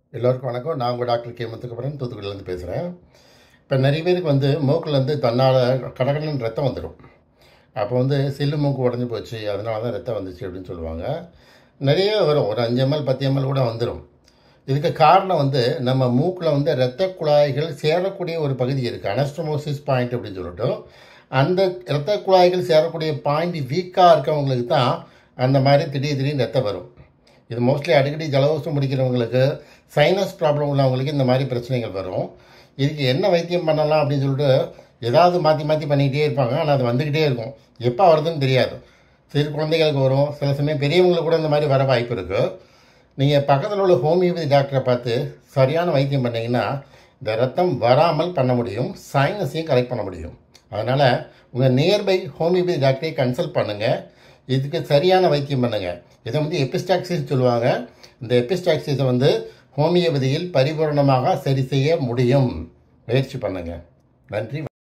எல்லோருக்கும் வணக்கம் நான் உங்கள் டாக்டர் கே முத்துக்கப்புறம் தூத்துக்குடியிலேருந்து பேசுகிறேன் இப்போ நிறைய பேருக்கு வந்து மூக்கிலேருந்து தன்னால் கடகடன் ரத்தம் வந்துடும் அப்போ வந்து சில்லு மூக்கு உடஞ்சி போச்சு அதனால தான் ரத்தம் வந்துச்சு அப்படின்னு சொல்லுவாங்க நிறைய வரும் ஒரு அஞ்சு எம்எல் பத்து எம்எல் கூட வந்துடும் இதுக்கு காரணம் வந்து நம்ம மூக்கில் வந்து இரத்த குழாய்கள் சேரக்கூடிய ஒரு பகுதி இருக்குது அனஸ்டமோசிஸ் பாயிண்ட் அப்படின்னு சொல்லிட்டு அந்த இரத்த குழாய்கள் சேரக்கூடிய பாயிண்ட் வீக்காக இருக்கவங்களுக்கு தான் அந்த மாதிரி திடீர் திடீர்னு ரத்தம் வரும் இது மோஸ்ட்லி அடிக்கடி ஜலதோஷம் முடிக்கிறவங்களுக்கு சைனஸ் ப்ராப்ளம் உள்ளவங்களுக்கு இந்த மாதிரி பிரச்சனைகள் வரும் இதுக்கு என்ன வைத்தியம் பண்ணலாம் அப்படின்னு சொல்லிட்டு ஏதாவது மாற்றி மாற்றி பண்ணிக்கிட்டே இருப்பாங்க ஆனால் அது வந்துக்கிட்டே இருக்கும் எப்போ வருதுன்னு தெரியாது சிறு குழந்தைகளுக்கு வரும் சில சமயம் பெரியவங்களுக்கு கூட இந்த மாதிரி வர வாய்ப்பு இருக்குது நீங்கள் பக்கத்தில் உள்ள ஹோமியோபதி டாக்டரை பார்த்து சரியான வைத்தியம் பண்ணீங்கன்னா இந்த ரத்தம் வராமல் பண்ண முடியும் சைனஸையும் கரெக்ட் பண்ண முடியும் அதனால் உங்கள் நியர்பை ஹோமியோபதி டாக்டரை கன்சல்ட் பண்ணுங்கள் இதுக்கு சரியான வைத்தியம் பண்ணுங்கள் இதை வந்து எபிஸ்டாக்சிஸ் சொல்லுவாங்க இந்த எபிஸ்டாக்சிஸை வந்து ஹோமியோபதியில் பரிபூரணமாக சரி செய்ய முடியும் முயற்சி பண்ணுங்கள் நன்றி